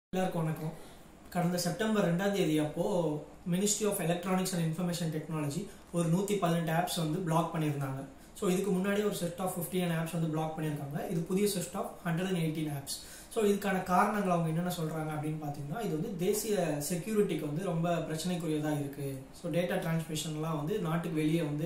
எல்லாருக்கும் வணக்கம் கடந்த செப்டம்பர் ரெண்டாம் தேதி அப்போ ministry of electronics and information technology ஒரு நூற்றி பதினெட்டு ஆப்ஸ் வந்து பிளாக் பண்ணியிருந்தாங்க ஸோ இதுக்கு முன்னாடி ஒரு செட் ஆஃப் ஃபிஃப்டின் ஆப்ஸ் வந்து பிளாக் பண்ணியிருக்காங்க இது புதிய set of hundred and eighteen apps so இதுக்கான காரணங்கள் அவங்க என்னென்ன சொல்கிறாங்க அப்படின்னு பார்த்தீங்கன்னா இது வந்து தேசிய செக்யூரிட்டிக்கு வந்து ரொம்ப பிரச்சனைக்குரியதாக இருக்குது ஸோ டேட்டா டிரான்ஸ்மிஷன்லாம் வந்து நாட்டுக்கு வெளியே வந்து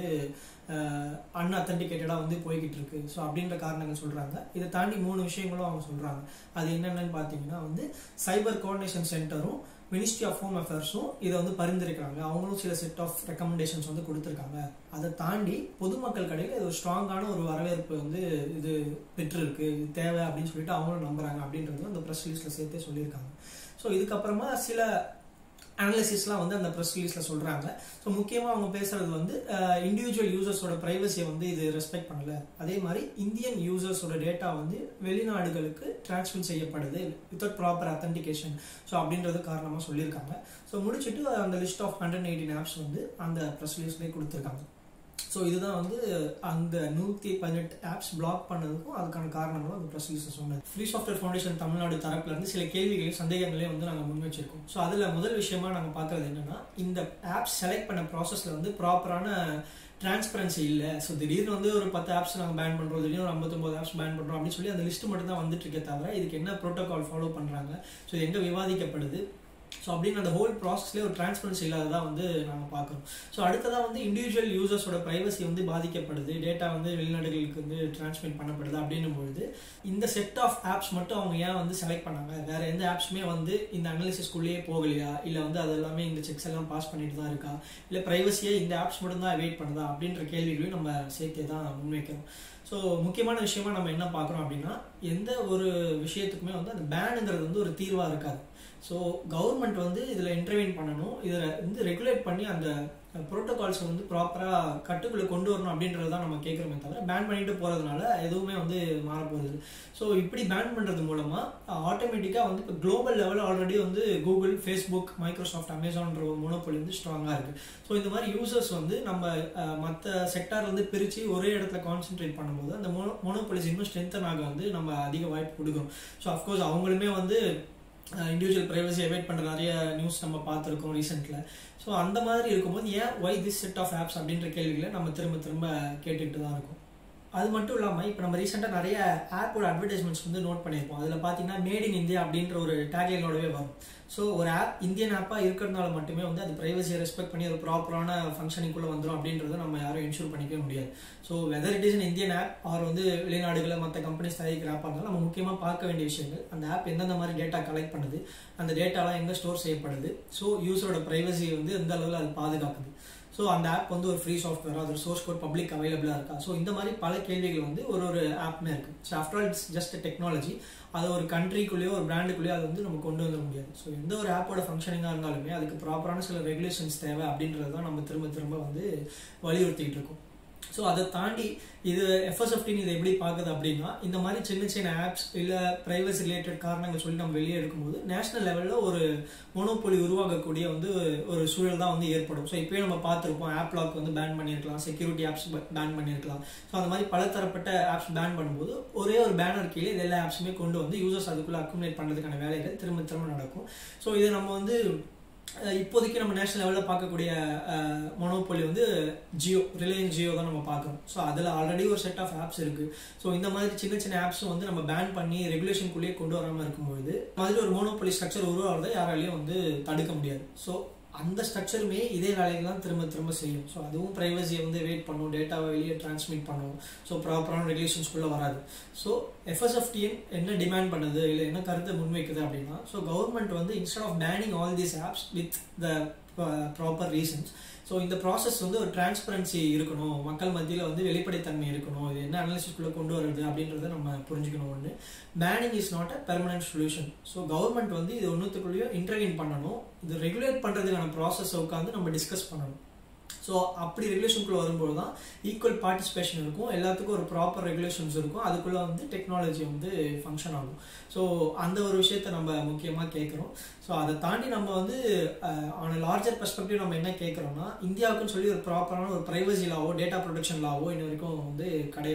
அன்அத்தன்டிகேட்டடாக வந்து போய்கிட்டு இருக்கு ஸோ அப்படின்ற காரணங்கள் சொல்கிறாங்க இதை தாண்டி மூணு விஷயங்களும் அவங்க சொல்கிறாங்க அது என்னென்னு பார்த்தீங்கன்னா வந்து சைபர் கோஆர்டினேஷன் சென்டரும் மினிஸ்ட்ரி ஆஃப் ஹோம் அஃபேர்ஸும் இதை வந்து பரிந்துரைக்கிறாங்க அவங்களும் சில செட் ஆஃப் ரெக்கமெண்டேஷன்ஸ் வந்து கொடுத்துருக்காங்க அதை தாண்டி பொதுமக்கள் கடையில் இது ஒரு ஸ்ட்ராங்கான ஒரு வரவேற்பு வந்து இது பெற்றிருக்கு இது தேவை அப்படின்னு சொல்லிட்டு அவங்களும் நம்புறாங்க அப்படின்றது அந்த ப்ரெஸ் ரிலீஸில் சேர்த்தே சொல்லியிருக்காங்க ஸோ இதுக்கப்புறமா சில அனாலிசிஸ்லாம் வந்து அந்த ப்ரெஸ் ரிலீஸில் சொல்கிறாங்க ஸோ முக்கியமாக அவங்க பேசுறது வந்து இண்டிவிஜுவல் யூசர்ஸோட ப்ரைவசியை வந்து இது ரெஸ்பெக்ட் பண்ணல அதே மாதிரி இந்தியன் யூசர்ஸோட டேட்டா வந்து வெளிநாடுகளுக்கு டிரான்ஸ்மிட் செய்யப்படுது வித்தவுட் ப்ராப்பர் அத்தன்டிகேஷன் ஸோ அப்படின்றது காரணமாக சொல்லியிருக்காங்க ஸோ முடிச்சுட்டு அந்த list of hundred eighteen apps வந்து அந்த ப்ரெஸ் ரிலீஸ்லேயே கொடுத்துருக்காங்க ஸோ இதுதான் வந்து அந்த நூற்றி பதினெட்டு ஆப்ஸ் பிளாக் பண்ணதுக்கும் அதுக்கான காரணங்களும் அந்த ப்ரெஸ் ரிலீஸில் சொன்னது ஃப்ரீ சாஃப்ட்வேர் ஃபவுண்டேஷன் தமிழ்நாடு தரப்புல இருந்து சில கேள்விகளையும் சந்தேகங்களையும் வந்து நாங்கள் முன் வச்சிருக்கோம் ஸோ அதில் முதல் விஷயமா நாங்கள் பார்க்குறது என்னன்னா இந்த ஆப்ஸ் செலக்ட் பண்ண ப்ராசஸில் வந்து ப்ராப்பரான டிரான்ஸ்பரன்சி இல்லை ஸோ திடீர்னு வந்து ஒரு பத்து ஆப்ஸ் நாங்கள் பேன் பண்ணுறோம் திடீர்னு ஒரு ஐம்பத்தொம்பது ஆப்ஸ் பேன் பண்ணுறோம் அப்படின்னு சொல்லி அந்த லிஸ்ட் மட்டும் தான் வந்துட்டு இருக்கே தவிர இதுக்கு என்ன ப்ரோட்டோகால் ஃபாலோ பண்ணுறாங்க ஸோ இது எங்கே விவாதிக்கப்படுது ஸோ அப்படின்னு அந்த ஹோல் ப்ராசஸ்லேயே ஒரு டிரான்ஸ்பரன்சி இல்லாததாக வந்து நாங்கள் பார்க்குறோம் ஸோ அடுத்ததாக வந்து இண்டிவிஜுவல் யூசர்ஸோட ப்ரைவசி வந்து பாதிக்கப்படுது டேட்டா வந்து வெளிநாடுகளுக்கு வந்து டிரான்ஸ்மிட் பண்ணப்படுது அப்படின்னும் பொழுது இந்த செட் ஆஃப் ஆப்ஸ் மட்டும் அவங்க ஏன் வந்து செலக்ட் பண்ணாங்க வேற எந்த ஆப்ஸுமே வந்து இந்த அனாலிசிஸ்குள்ளேயே போகலையா இல்லை வந்து அது எல்லாமே இந்த செக்ஸ் எல்லாம் பாஸ் பண்ணிட்டு தான் இருக்கா இல்லை ப்ரைவசியை இந்த ஆப்ஸ் மட்டும் தான் வெயிட் பண்ணுதா அப்படின்ற கேள்விகளையும் நம்ம சேர்த்தே தான் முன்வைக்கிறோம் ஸோ முக்கியமான விஷயமா நம்ம என்ன பார்க்குறோம் அப்படின்னா எந்த ஒரு விஷயத்துக்குமே வந்து அந்த பேனுங்கிறது வந்து ஒரு தீர்வாக இருக்காது ஸோ கவர்மெண்ட் வந்து இதில் இன்டர்வீன் பண்ணணும் இதில் வந்து ரெகுலேட் பண்ணி அந்த ப்ரோட்டோகால்ஸை வந்து ப்ராப்பராக கட்டுக்குள்ளே கொண்டு வரணும் அப்படின்றது தான் நம்ம கேட்குறோமே தவிர பேன் பண்ணிட்டு போகிறதுனால எதுவுமே வந்து மாறப்போகுது ஸோ இப்படி பேன் பண்ணுறது மூலமாக ஆட்டோமேட்டிக்காக வந்து இப்போ குளோபல் லெவலில் ஆல்ரெடி வந்து கூகுள் ஃபேஸ்புக் மைக்ரோசாஃப்ட் அமேசான்ற ஒரு மோனோபொலி வந்து ஸ்ட்ராங்காக இருக்குது ஸோ இந்த மாதிரி யூசர்ஸ் வந்து நம்ம மற்ற செக்டார் வந்து பிரித்து ஒரே இடத்துல கான்சென்ட்ரேட் பண்ணும்போது அந்த மோனோ மோனோபொலிஸ் இன்னும் ஸ்ட்ரென்தன் ஆக வந்து நம்ம அதிக வாய்ப்பு கொடுக்குறோம் ஸோ அஃப்கோர்ஸ் அவங்களுமே வந்து இண்டிவிஜுவல் ப்ரைவசி அவாய்ட் பண்ணுற நிறைய நியூஸ் நம்ம பார்த்துருக்கோம் ரீசெண்டில் ஸோ அந்த மாதிரி இருக்கும்போது ஏன் why this set of apps அப்படின்ற கேள்விகளை நம்ம திரும்ப திரும்ப கேட்டுக்கிட்டு தான் இருக்கோம் அது மட்டும் இல்லாமல் இப்போ நம்ம ரீசெண்டாக நிறைய ஆப்போட அட்வர்டைஸ்மெண்ட்ஸ் வந்து நோட் பண்ணியிருப்போம் அதில் பார்த்தீங்கன்னா மேட் இன் இந்தியா அப்படின்ற ஒரு டேக்லைனோடவே வரும் ஸோ ஒரு ஆப் இந்தியன் ஆப்பாக இருக்கிறதுனால மட்டுமே வந்து அது ப்ரைவசியை ரெஸ்பெக்ட் பண்ணி ஒரு ப்ராப்பரான ஃபங்க்ஷனிங்குள்ளே வந்துடும் அப்படின்றத நம்ம யாரும் இன்ஷூர் பண்ணிக்கவே முடியாது so whether it is an Indian app or வந்து வெளிநாடுகளில் மற்ற கம்பெனிஸ் தயாரிக்கிற ஆப்பாக இருந்தாலும் நம்ம முக்கியமாக பார்க்க வேண்டிய விஷயங்கள் அந்த ஆப் எந்தெந்த மாதிரி டேட்டா கலெக்ட் பண்ணுது அந்த டேட்டாலாம் எங்கே ஸ்டோர் செய்யப்படுது ஸோ யூஸரோட ப்ரைவசி வந்து எந்த அளவில் அது பாதுகாக்குது ஸோ அந்த ஆப் வந்து ஒரு ஃப்ரீ சாஃப்ட்வேர் அது சோர்ஸ் கோட் பப்ளிக் அவைலபிளாக இருக்கா ஸோ இந்த மாதிரி பல கேள்விகள் வந்து ஒரு ஒரு ஆப்மே இருக்குது so after all it's just technology அது ஒரு கண்ட்ரிக்குள்ளேயோ ஒரு பிராண்டுக்குள்ளேயோ அதை வந்து நம்ம கொண்டு வந்துட முடியாது ஸோ எந்த ஒரு ஆப்போட ஃபங்க்ஷனிங்காக இருந்தாலுமே அதுக்கு ப்ராப்பரான சில ரெகுலேஷன்ஸ் தேவை அப்படின்றது தான் நம்ம திரும்ப திரும்ப வந்து வலியுறுத்திட்டு இருக்கோம் ஸோ அதை தாண்டி இது எஃப்எஸ்எஃப்டின் இதை எப்படி பார்க்குது அப்படின்னா இந்த மாதிரி சின்ன சின்ன ஆப்ஸ் இல்லை ப்ரைவசி ரிலேட்டட் காரணங்கள் சொல்லி நம்ம வெளியே எடுக்கும்போது நேஷனல் லெவலில் ஒரு மோனோபொலி உருவாகக்கூடிய வந்து ஒரு சூழல் தான் வந்து ஏற்படும் ஸோ இப்போயே நம்ம பார்த்துருப்போம் ஆப் லாக் வந்து பேன் பண்ணியிருக்கலாம் செக்யூரிட்டி ஆப்ஸ் பேன் பண்ணியிருக்கலாம் ஸோ அந்த மாதிரி பலதரப்பட்ட ஆப்ஸ் பேன் பண்ணும்போது ஒரே ஒரு பேனர் கீழே இது எல்லா ஆப்ஸுமே கொண்டு வந்து யூசர்ஸ் அதுக்குள்ளே அக்குமுலேட் பண்ணுறதுக்கான வேலைகள் திரும்ப திரும்ப நடக்கும் ஸோ இதை நம்ம வந்து இப்போதைக்கு நம்ம நேஷனல் லெவலில் பார்க்கக்கூடிய மொனோபொலி வந்து ஜியோ ரிலையன்ஸ் ஜியோ தான் நம்ம பார்க்குறோம் ஸோ அதில் ஆல்ரெடி ஒரு செட் ஆஃப் ஆப்ஸ் இருக்குது ஸோ இந்த மாதிரி சின்ன சின்ன ஆப்ஸும் வந்து நம்ம பேன் பண்ணி ரெகுலேஷனுக்குள்ளேயே கொண்டு வராமல் இருக்கும்பொழுது மாதிரி ஒரு மோனோபொலி ஸ்ட்ரக்சர் உருவாகிறத யாராலையும் வந்து தடுக்க முடியாது ஸோ அந்த ஸ்ட்ரக்சருமே இதே வேலைகள் தான் திரும்ப திரும்ப செய்யும் ஸோ அதுவும் ப்ரைவசியை வந்து வெயிட் பண்ணும் டேட்டாவை வெளியே டிரான்ஸ்மிட் பண்ணும் ஸோ ப்ராப்பரான ரெகுலேஷன்ஸ்குள்ளே வராது ஸோ எஃப்எஸ்எஃப்டிஎன் என்ன டிமாண்ட் பண்ணுது இல்லை என்ன கருத்தை முன்வைக்குது அப்படின்னா ஸோ கவர்மெண்ட் வந்து instead of banning all these apps with the proper reasons so இந்த ப்ராசஸ் வந்து ஒரு டிரான்ஸ்பரன்சி இருக்கணும் மக்கள் மத்தியில் வந்து வெளிப்படைத்தன்மை இருக்கணும் இது என்ன அனாலிசிஸ்குள்ளே கொண்டு வருது அப்படின்றத நம்ம புரிஞ்சுக்கணும் ஒன்று banning is not a permanent solution so government வந்து இது ஒன்றுத்துக்குள்ளேயும் இன்டர்வியூன் பண்ணணும் இது ரெகுலேட் பண்ணுறதுக்கான ப்ராசஸை உட்காந்து நம்ம டிஸ்கஸ் பண்ணணும் ஸோ அப்படி ரெகுலேஷனுக்குள்ளே வரும்போது தான் ஈக்குவல் பார்ட்டிசிபேஷன் இருக்கும் எல்லாத்துக்கும் ஒரு ப்ராப்பர் ரெகுலேஷன்ஸ் இருக்கும் அதுக்குள்ளே வந்து டெக்னாலஜி வந்து ஃபங்க்ஷன் ஆகும் ஸோ அந்த ஒரு விஷயத்த நம்ம முக்கியமாக கேட்குறோம் ஸோ அதை தாண்டி நம்ம வந்து ஆன் லார்ஜர் பெர்ஸ்பெக்டிவ் நம்ம என்ன கேட்குறோம்னா இந்தியாவுக்குன்னு சொல்லி ஒரு ப்ராப்பரான ஒரு ப்ரைவசி லாவோ டேட்டா ப்ரொடெக்ஷன் லாவோ இன்ன வரைக்கும் வந்து கிடையாது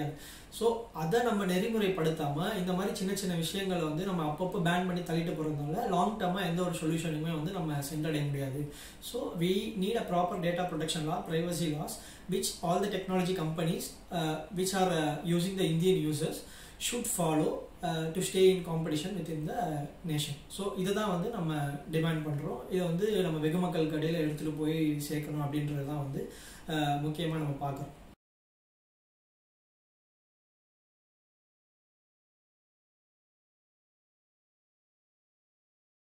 ஸோ அதை நம்ம நெறிமுறைப்படுத்தாமல் இந்த மாதிரி சின்ன சின்ன விஷயங்களை வந்து நம்ம அப்பப்போ பேன் பண்ணி தள்ளிட்டு போகிறதுனால லாங் டேர்மாக எந்த ஒரு சொல்யூஷனுமே வந்து நம்ம சென்றடைய முடியாது so we need a proper data protection law privacy laws which all the technology companies which are using the Indian users should follow to stay in competition with in the nation so இதை தான் வந்து நம்ம demand பண்ணுறோம் இதை வந்து நம்ம வெகு மக்களுக்கு இடையில எடுத்துகிட்டு போய் சேர்க்கணும் அப்படின்றது தான் வந்து முக்கியமாக நம்ம பார்க்குறோம்